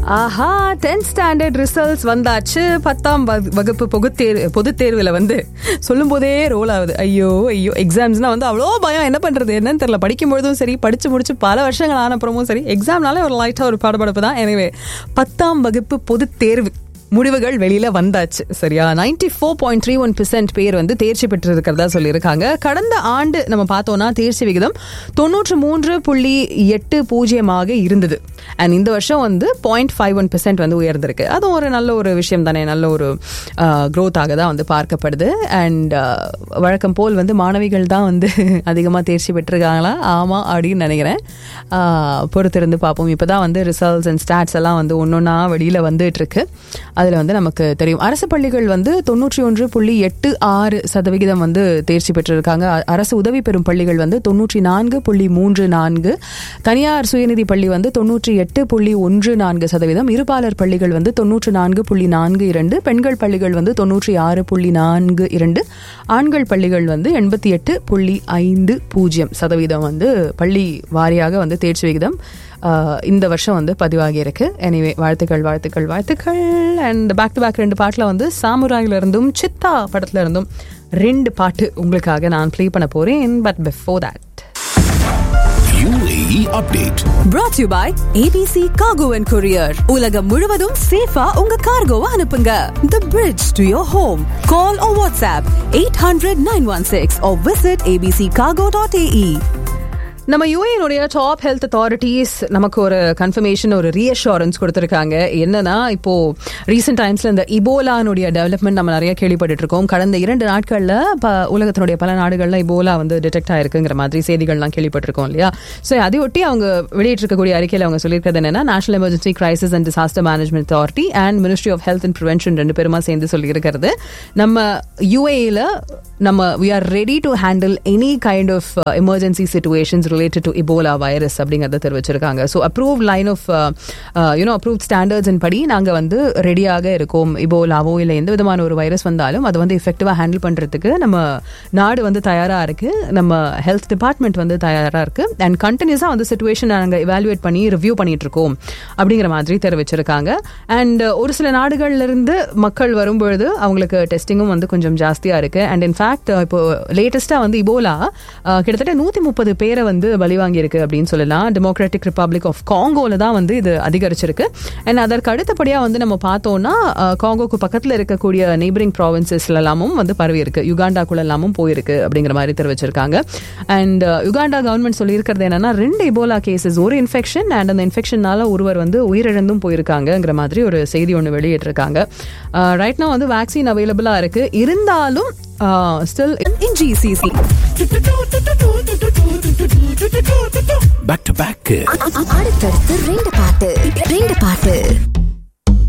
ஆஹா tenth standard results வந்தாச்சு பத்தாம் வகு- வகுப்பு பொதுத்தேர்வு பொதுத் தேர்வில் வந்து சொல்லும் போதே ரோல் ஆகுது ஐயோ ஐயோ எக்ஸாம்ஸ்னா வந்து அவ்வளோ பயம் என்ன பண்றது என்னன்னு தெரியல படிக்கும்பொழுதும் சரி படிச்சு முடிச்சு பல வருஷங்கள் ஆன அப்புறமும் சரி எக்ஸாம்னாலே ஒரு லைட்டா ஒரு படபடப்பு தான் எனவே பத்தாம் வகுப்பு பொதுத் தேர்வு முடிவுகள் வெளியில வந்தாச்சு சரியா ninety four point three one பேர் வந்து தேர்ச்சி பெற்றிருக்கிறதா சொல்லியிருக்காங்க கடந்த ஆண்டு நம்ம பார்த்தோம்னா தேர்ச்சி விகிதம் தொண்ணூற்று மூன்று புள்ளி எட்டு பூஜ்ஜியமாக இருந்தது அண்ட் இந்த வருஷம் வந்து பாயிண்ட் ஃபைவ் ஒன் வந்து உயர்ந்திருக்கு அதுவும் ஒரு நல்ல ஒரு விஷயம் தானே நல்ல ஒரு க்ரோத்தாக தான் வந்து பார்க்கப்படுது அண்ட் வழக்கம் போல் வந்து மாணவிகள் தான் வந்து அதிகமாக தேர்ச்சி பெற்றிருக்காங்களா ஆமாம் அப்படின்னு நினைக்கிறேன் ஆஹ் பொறுத்திருந்து பார்ப்போம் இப்போ தான் வந்து ரிசல்ட்ஸ் அண்ட் ஸ்டாட்ஸ் எல்லாம் வந்து ஒன்றொன்னா வெளியில் வந்துட்டு இருக்கு அதில் வந்து நமக்கு தெரியும் அரசு பள்ளிகள் வந்து தொண்ணூற்றி ஒன்று புள்ளி எட்டு ஆறு சதவிகிதம் வந்து தேர்ச்சி பெற்றிருக்காங்க அ- அரசு உதவி பெறும் பள்ளிகள் வந்து தொண்ணூற்றி நான்கு புள்ளி மூன்று நான்கு தனியார் சுயநிதி பள்ளி வந்து தொண்ணூற்றி எட்டு புள்ளி ஒன்று நான்கு சதவீதம் இருபாலர் பள்ளிகள் வந்து தொண்ணூற்று நான்கு புள்ளி நான்கு இரண்டு பெண்கள் பள்ளிகள் வந்து தொண்ணூற்றி ஆறு புள்ளி நான்கு இரண்டு ஆண்கள் பள்ளிகள் வந்து எண்பத்தி எட்டு புள்ளி ஐந்து பூஜ்ஜியம் சதவீதம் வந்து பள்ளி வாரியாக வந்து தேர்ச்சி விகிதம் ஆஹ், இந்த வருஷம் வந்து பதிவாகி இருக்கு எனிவே வாழ்த்துக்கள் வாழ்த்துக்கள் வாழ்த்துக்கள் அண்ட் பேக் டு பேக் ரெண்டு பாட்டில் வந்து சாமுராயில இருந்தும் சித்தா படத்துல இருந்தும் ரெண்டு பாட்டு உங்களுக்காக நான் ப்ளே பண்ண போறேன் but before that UAE update. brought to you by ABC Cargo and Courier. உலகம் முழுவதும் சேஃபா உங்க கார்கோவை அனுப்புங்க. The bridge to your home. Call or WhatsApp 800-916 or visit abccargo.ae. நம்ம யூஏனுடைய டாப் ஹெல்த் அத்தாரிட்டிஸ் நமக்கு ஒரு கன்ஃபர்மேஷன் ஒரு ரீஅஷூரன்ஸ் கொடுத்துருக்காங்க என்னன்னா இப்போ ரீசெண்ட் டைம்ஸ்ல இந்த இபோலானுடைய டெவலப்மெண்ட் நம்ம நிறைய கேள்விப்பட்டு இருக்கோம் கடந்த இரண்டு நாட்கள்ல ப- உலகத்தினுடைய பல நாடுகள்ல இபோலா வந்து டிடெக்ட் ஆயிருக்குங்கிற மாதிரி செய்திகள்லாம் கேள்விப்பட்டிருக்கோம் இல்லையா ஸோ அதையொட்டி அவங்க வெளியிட்டிருக்கக்கூடிய அறிக்கையில் அவங்க சொல்லியிருக்கிறது என்னன்னா national emergency crisis and disaster management authority and ministry of health and prevention ரெண்டு பேருமா சேர்ந்து சொல்லியிருக்கிறது நம்ம யூஏல நம்ம we are ready to handle any kind of emergency situations related to Ebola virus அப்படிங்கறத தெரிவிச்சிருக்காங்க so approve line of UNO approve standards படி நாங்கள் வந்து ரெடியாக இருக்கோம் இபோலாவோ இல்லை எந்த விதமான ஒரு வைரஸ் வந்தாலும் அதை வந்து எஃபெக்டிவாக ஹேண்டில் பண்ணுறதுக்கு நம்ம நாடு வந்து தயாராக இருக்கு நம்ம ஹெல்த் டிபார்ட்மெண்ட் வந்து தயாராக இருக்கு அண்ட் கண்டினியூஸாக வந்து சுச்சுவேஷன் நாங்கள் எவாலுவேட் பண்ணி ரிவ்யூ பண்ணிட்டு இருக்கோம் அப்படிங்கிற மாதிரி தெரிவிச்சிருக்காங்க அண்ட் ஒரு சில நாடுகள்ல இருந்து மக்கள் வரும்பொழுது அவங்களுக்கு டெஸ்டிங்கும் வந்து கொஞ்சம் ஜாஸ்தியா இருக்கு அண்ட் இன்ஃபேக்ட் இப்போ லேட்டஸ்டா வந்து இபோலா அஹ், கிட்டத்தட்ட நூத்தி முப்பது பேரை வந்து பலி வாங்கியிருக்கு அப்படின்னு சொல்லலாம் டெமோக்ராட்டிக் ரிப்பப்ளிக் ஆஃப் காங்கோல தான் வந்து இது அதிகரிச்சிருக்கு அண்ட் அதற்கு அடுத்தபடியா வந்து நம்ம பார்த்தோம்னா அஹ், காங்கோக்கு பக்கத்துல இருக்கக்கூடிய நெய்பரிங் ப்ராவின்சஸ்ல எல்லாமும் வந்து பரவி இருக்கு யுகாண்டாக்குள்ள எல்லாமும் போயிருக்கு அப்படிங்கிற மாதிரி தெரிவிச்சிருக்காங்க அண்ட் யுகாண்டா கவர்மெண்ட் சொல்லியிருக்கிறது என்னன்னா ரெண்டு இபோலா கேசஸ் ஒரு இன்ஃபெக்ஷன் அண்ட் அந்த இன்ஃபெக்ஷனால ஒருவர் வந்து உயிரிழந்தும் போயிருக்காங்கங்கிற மாதிரி ஒரு செய்தி ஒன்று வெளியிட்டிருக்காங்க ரைட் now வந்து வேக்சின் அவைலபிளா இருக்கு இருந்தாலும் still In GCC. Back to back. அடுத்தடுத்து ரெண்டு பாட்டு ரெண்டு பாட்டு